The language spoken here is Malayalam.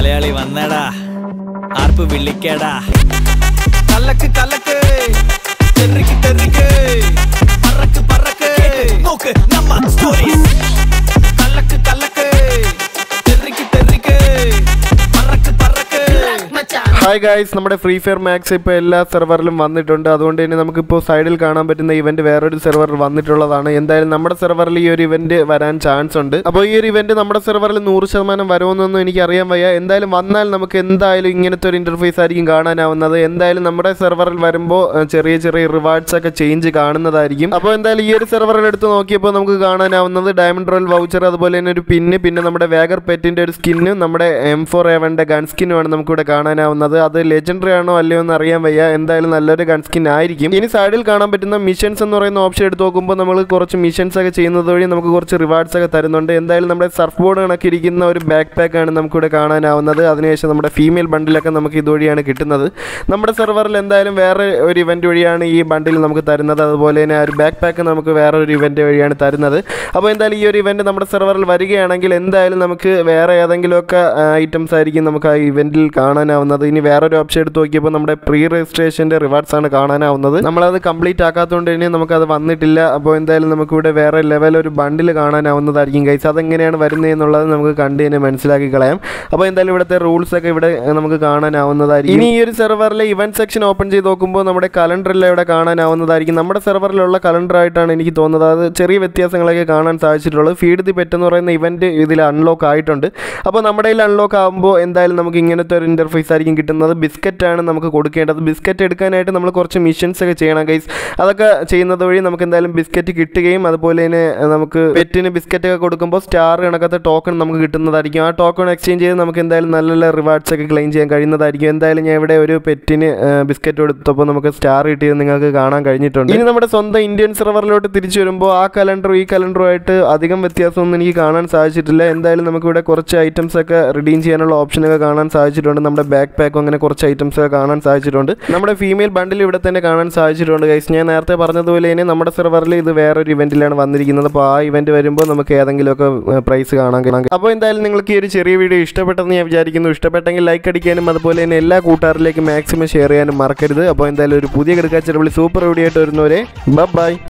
മലയാളി വന്നടാ ആർപ്പ് വിളിക്കടാ കലക്ക് കലക്ക് തെറിക്ക് തെറിക്ക് പറക്ക് പറക്ക് നോക്ക് നമ്മ സ്റ്റോറീസ് കലക്ക് കലക്ക് തെറിക്ക് തെറിക്ക് പറക്ക് പറക്ക് ഹായ് ഗായ്സ് നമ്മുടെ ഫ്രീ ഫയർ മാക്സ് ഇപ്പോൾ എല്ലാ സെർവറിലും വന്നിട്ടുണ്ട് അതുകൊണ്ട് തന്നെ നമുക്കിപ്പോൾ സൈഡിൽ കാണാൻ പറ്റുന്ന ഇവന്റ് വേറൊരു സെർവറിൽ വന്നിട്ടുള്ളതാണ് എന്തായാലും നമ്മുടെ സെർവറിൽ ഈ ഒരു ഇവന്റ് വരാൻ ചാൻസ് ഉണ്ട് അപ്പോൾ ഈ ഒരു ഇവന്റ് നമ്മുടെ സെർവറിൽ നൂറ് ശതമാനം വരുമെന്നൊന്നും എനിക്ക് അറിയാൻ വയ്യ എന്തായാലും വന്നാൽ നമുക്ക് എന്തായാലും ഇങ്ങനത്തെ ഒരു ഇന്റർഫേസ് ആയിരിക്കും കാണാനാവുന്നത് എന്തായാലും നമ്മുടെ സെർവറിൽ വരുമ്പോൾ ഏഹ്, ചെറിയ ചെറിയ റിവാർഡ്സ് ഒക്കെ ചേഞ്ച് കാണുന്നതായിരിക്കും അപ്പോൾ എന്തായാലും ഈ ഒരു സെർവറിൽ എടുത്ത് നോക്കിയപ്പോൾ നമുക്ക് കാണാനാവുന്നത് ഡയമണ്ട് റോയൽ വൗച്ചർ അതുപോലെ തന്നെ ഒരു പിന്ന് പിന്നെ നമ്മുടെ വേഗർ പെറ്റിന്റെ ഒരു സ്കിന്നും നമ്മുടെ എം ഫോർ എവന്റെ ഗൺ സ്കിന്നുമാണ് നമുക്കിവിടെ കാണാനാവുന്നത് അത് ലെജൻഡറി ആണോ അല്ലയോ എന്ന് അറിയാൻ വയ്യ എന്തായാലും നല്ലൊരു ഗൺ സ്കിൻ ആയിരിക്കും ഇനി സൈഡിൽ കാണാൻ പറ്റുന്ന മിഷൻസ് എന്ന് പറയുന്ന ഓപ്ഷൻ എടുത്ത് നോക്കുമ്പോൾ നമ്മൾ കുറച്ച് മിഷൻസ് ഒക്കെ ചെയ്യുന്നത് വഴി നമുക്ക് കുറച്ച് റിവാർഡ്സ് ഒക്കെ തരുന്നുണ്ട് എന്തായാലും നമ്മുടെ സർഫ് ബോർഡ് കണക്കിരിക്കുന്ന ഒരു ബാക്ക് പാക്ക് ആണ് നമുക്കിവിടെ കാണാനാവുന്നത് അതിനുശേഷം നമ്മുടെ ഫീമെയിൽ ബണ്ടിലൊക്കെ നമുക്ക് ഇതുവഴിയാണ് കിട്ടുന്നത് നമ്മുടെ സെർവറിൽ എന്തായാലും വേറെ ഒരു ഇവന്റ് വഴിയാണ് ഈ ബണ്ടിൽ നമുക്ക് തരുന്നത് അതുപോലെ തന്നെ ആ ഒരു ബാക്ക് പാക്ക് നമുക്ക് വേറെ ഒരു ഇവന്റ് വഴിയാണ് തരുന്നത് അപ്പോൾ എന്തായാലും ഈ ഒരു ഇവന്റ് നമ്മുടെ സെർവറിൽ വരികയാണെങ്കിൽ എന്തായാലും നമുക്ക് വേറെ ഏതെങ്കിലുമൊക്കെ ഐറ്റംസ് ആയിരിക്കും നമുക്ക് ആ ഇവന്റിൽ കാണാനാവുന്നത് ഇനി വേറൊരു ഓപ്ഷൻ എടുത്ത് നോക്കിയപ്പോൾ നമ്മുടെ പ്രീ രജിസ്ട്രേഷൻ്റെ റിവാർഡ്സ് ആണ് കാണാനാവുന്നത് നമ്മളത് കംപ്ലീറ്റ് ആക്കാത്തതുകൊണ്ട് തന്നെ നമുക്കത് വന്നിട്ടില്ല അപ്പോൾ എന്തായാലും നമുക്കിവിടെ വേറെ ലെവൽ ഒരു ബണ്ടിൽ കാണാനാവുന്നതായിരിക്കും ഗൈസ് അതെങ്ങനെയാണ് വരുന്നത് എന്നുള്ളത് നമുക്ക് കണ്ടു തന്നെ മനസ്സിലാക്കി കളയാം അപ്പോൾ എന്തായാലും ഇവിടുത്തെ റൂൾസ് ഒക്കെ ഇവിടെ ഏഹ്, നമുക്ക് കാണാനാവുന്നതായിരിക്കും ഇനി ഈ ഒരു സെർവറിലെ ഇവന്റ് സെക്ഷൻ ഓപ്പൺ ചെയ്ത് നോക്കുമ്പോൾ നമ്മുടെ കലണ്ടറെല്ലാം ഇവിടെ കാണാനാവുന്നതായിരിക്കും നമ്മുടെ സെർവറിലുള്ള കലണ്ടർ ആയിട്ടാണ് എനിക്ക് തോന്നുന്നത് അത് ചെറിയ വ്യത്യാസങ്ങളൊക്കെ കാണാൻ സാധിച്ചിട്ടുള്ളത് ഫീഡ് ദി പെറ്റ് എന്ന് പറയുന്ന ഇവന്റ് ഇതിൽ അൺലോക്ക് ആയിട്ടുണ്ട് അപ്പോൾ നമ്മുടെ കയ്യിൽ അൺലോക്ക് ആകുമ്പോൾ എന്തായാലും നമുക്ക് ഇങ്ങനത്തെ ഒരു ഇന്റർഫേസ് ആയിരിക്കും കിട്ടുന്നത് ബിസ്ക്കറ്റ് ആണ് നമുക്ക് കൊടുക്കേണ്ടത് ബിസ്ക്കറ്റ് എടുക്കാനായിട്ട് നമ്മൾ കുറച്ച് മിഷൻസ് ഒക്കെ ചെയ്യണം ഗൈസ് അതൊക്കെ ചെയ്യുന്നത് വഴി നമുക്ക് എന്തായാലും ബിസ്ക്കറ്റ് കിട്ടുകയും അതുപോലെ തന്നെ നമുക്ക് പെറ്റിന് ബിസ്ക്കറ്റ് ഒക്കെ കൊടുക്കുമ്പോൾ സ്റ്റാർ കണക്കത്തെ ടോക്കൺ നമുക്ക് കിട്ടുന്നതായിരിക്കും ആ ടോക്കൺ എക്സ്ചേഞ്ച് ചെയ്ത് നമുക്ക് എന്തായാലും നല്ല നല്ല റിവാർഡ്സ് ഒക്കെ ക്ലെയിം ചെയ്യാൻ കഴിയുന്നതായിരിക്കും എന്തായാലും ഞാൻ ഇവിടെ ഒരു പെറ്റിന് ബിസ്ക്കറ്റ് കൊടുത്തപ്പോൾ നമുക്ക് സ്റ്റാർ കിട്ടിയത് നിങ്ങൾക്ക് കാണാൻ കഴിഞ്ഞിട്ടുണ്ട് ഇനി നമ്മുടെ സ്വന്തം ഇന്ത്യൻ സെർവറിലോട്ട് തിരിച്ചു വരുമ്പോൾ ആ കലണ്ടറും ഈ കലണ്ടറും ആയിട്ട് അധികം വ്യത്യാസമൊന്നും എനിക്ക് കാണാൻ സാധിച്ചിട്ടില്ല എന്തായാലും നമുക്കിവിടെ കുറച്ച് ഐറ്റംസ് ഒക്കെ റിഡീം ചെയ്യാനുള്ള ഓപ്ഷനൊക്കെ കാണാൻ സാധിച്ചിട്ടുണ്ട് നമ്മുടെ ബാക്ക് പാക്കും അങ്ങനെ കുറച്ച് ഐറ്റംസ് ഒക്കെ കാണാൻ സാധിച്ചിട്ടുണ്ട് നമ്മുടെ ഫീമെയിൽ ബണ്ടിൽ ഇവിടെ തന്നെ കാണാൻ സാധിച്ചിട്ടുണ്ട് ഗൈസ് ഞാൻ നേരത്തെ പറഞ്ഞതുപോലെ തന്നെ നമ്മുടെ സെർവറിൽ ഇത് വേറൊരു ഇവന്റിലാണ് വന്നിരിക്കുന്നത് അപ്പോൾ ആ ഇവന്റ് വരുമ്പോൾ നമുക്ക് ഏതെങ്കിലുമൊക്കെ പ്രൈസ് കാണാൻ കഴിയും അപ്പോൾ എന്തായാലും നിങ്ങൾക്ക് ഈ ഒരു ചെറിയ വീഡിയോ ഇഷ്ടപ്പെട്ടെന്ന് ഞാൻ വിചാരിക്കുന്നു ഇഷ്ടപ്പെട്ടെങ്കിൽ ലൈക്ക് അടിക്കാനും അതുപോലെ തന്നെ എല്ലാ കൂട്ടുകാരിലേക്കും മാക്സിമം ഷെയർ ചെയ്യാനും മറക്കരുത് അപ്പോൾ എന്തായാലും ഒരു പുതിയ കിടക്കാച്ചിരവിളി സൂപ്പർ വീഡിയോ ആയിട്ട് വരുന്നവരെ ബൈ